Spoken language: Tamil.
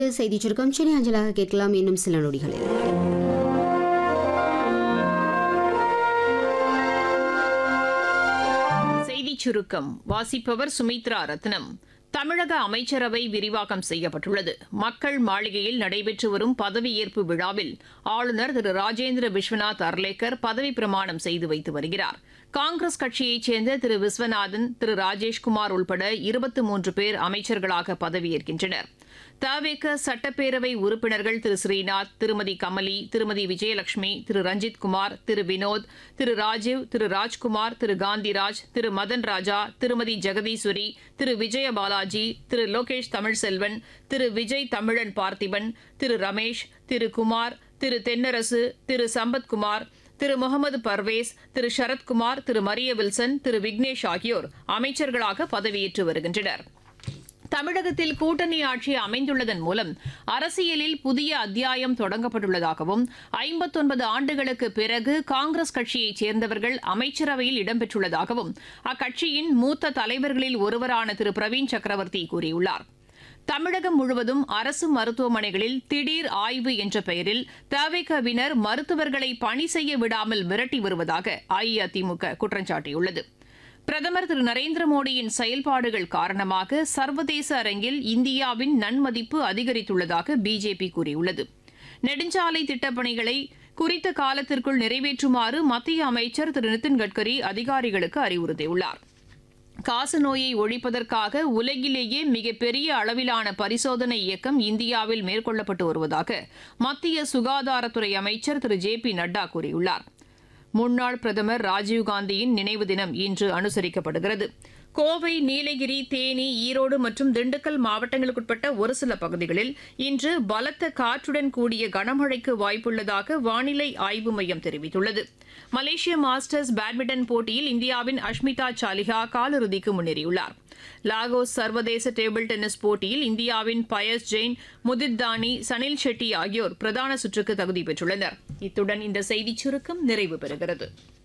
செய்தி சுருக்கம் சென்னை அஞ்சலாக கேட்கலாம் இன்னும் சில நொடிகளில் செய்திச் சுருக்கம் வாசிப்பவர் சுமித்ரா ரத்னம் தமிழக அமைச்சரவை விரிவாக்கம் செய்யப்பட்டுள்ளது மக்கள் மாளிகையில் நடைபெற்று வரும் பதவியேற்பு விழாவில் ஆளுநர் திரு ராஜேந்திர விஸ்வநாத் அர்லேக்கர் பதவி பிரமாணம் செய்து வைத்து வருகிறார் காங்கிரஸ் கட்சியைச் சேர்ந்த திரு விஸ்வநாதன் திரு ராஜேஷ்குமார் உள்பட இருபத்தி மூன்று பேர் அமைச்சர்களாக பதவியேற்கின்றனர் தவேக சட்டப்பேரவை உறுப்பினர்கள் திரு ஸ்ரீநாத் திருமதி கமலி திருமதி விஜயலட்சுமி திரு ரஞ்சித் குமார் திரு வினோத் திரு ராஜீவ் திரு ராஜ்குமார் திரு காந்திராஜ் திரு மதன் ராஜா திருமதி ஜெகதீஸ்வரி திரு விஜய பாலாஜி திரு லோகேஷ் தமிழ்செல்வன் திரு விஜய் தமிழன் பார்த்திபன் திரு ரமேஷ் திரு குமார் திரு தென்னரசு திரு சம்பத்குமார் திரு முகமது பர்வேஸ் திரு சரத்குமார் திரு மரிய வில்சன் திரு விக்னேஷ் ஆகியோர் அமைச்சர்களாக பதவியேற்று வருகின்றனர் தமிழகத்தில் கூட்டணி ஆட்சி அமைந்துள்ளதன் மூலம் அரசியலில் புதிய அத்தியாயம் தொடங்கப்பட்டுள்ளதாகவும் ஐம்பத்தொன்பது ஆண்டுகளுக்கு பிறகு காங்கிரஸ் கட்சியைச் சேர்ந்தவர்கள் அமைச்சரவையில் இடம்பெற்றுள்ளதாகவும் அக்கட்சியின் மூத்த தலைவர்களில் ஒருவரான திரு பிரவீன் சக்கரவர்த்தி கூறியுள்ளார் தமிழகம் முழுவதும் அரசு மருத்துவமனைகளில் திடீர் ஆய்வு என்ற பெயரில் தவிகவினர் மருத்துவர்களை பணி செய்ய விடாமல் மிரட்டி வருவதாக அஇஅதிமுக குற்றம் சாட்டியுள்ளது பிரதமர் திரு நரேந்திர மோடியின் செயல்பாடுகள் காரணமாக சர்வதேச அரங்கில் இந்தியாவின் நன்மதிப்பு அதிகரித்துள்ளதாக பிஜேபி கூறியுள்ளது நெடுஞ்சாலை திட்டப்பணிகளை குறித்த காலத்திற்குள் நிறைவேற்றுமாறு மத்திய அமைச்சர் திரு நிதின் கட்கரி அதிகாரிகளுக்கு அறிவுறுத்தியுள்ளார் காசநோயை ஒழிப்பதற்காக உலகிலேயே மிகப்பெரிய அளவிலான பரிசோதனை இயக்கம் இந்தியாவில் மேற்கொள்ளப்பட்டு வருவதாக மத்திய சுகாதாரத்துறை அமைச்சர் திரு ஜே பி நட்டா கூறியுள்ளார் முன்னாள் பிரதமர் ராஜீவ்காந்தியின் நினைவு தினம் இன்று அனுசரிக்கப்படுகிறது கோவை நீலகிரி தேனி ஈரோடு மற்றும் திண்டுக்கல் மாவட்டங்களுக்குட்பட்ட ஒரு சில பகுதிகளில் இன்று பலத்த காற்றுடன் கூடிய கனமழைக்கு வாய்ப்புள்ளதாக வானிலை ஆய்வு மையம் தெரிவித்துள்ளது மலேசிய மாஸ்டர்ஸ் பேட்மிண்டன் போட்டியில் இந்தியாவின் அஷ்மிதா சாலிஹா காலிறுதிக்கு முன்னேறியுள்ளார் லாகோஸ் சர்வதேச டேபிள் டென்னிஸ் போட்டியில் இந்தியாவின் பயஸ் ஜெயின் முதித் தானி சனில் ஷெட்டி ஆகியோர் பிரதான சுற்றுக்கு தகுதி பெற்றுள்ளனர் இத்துடன் இந்த செய்திச் சுருக்கம் நிறைவு பெறுகிறது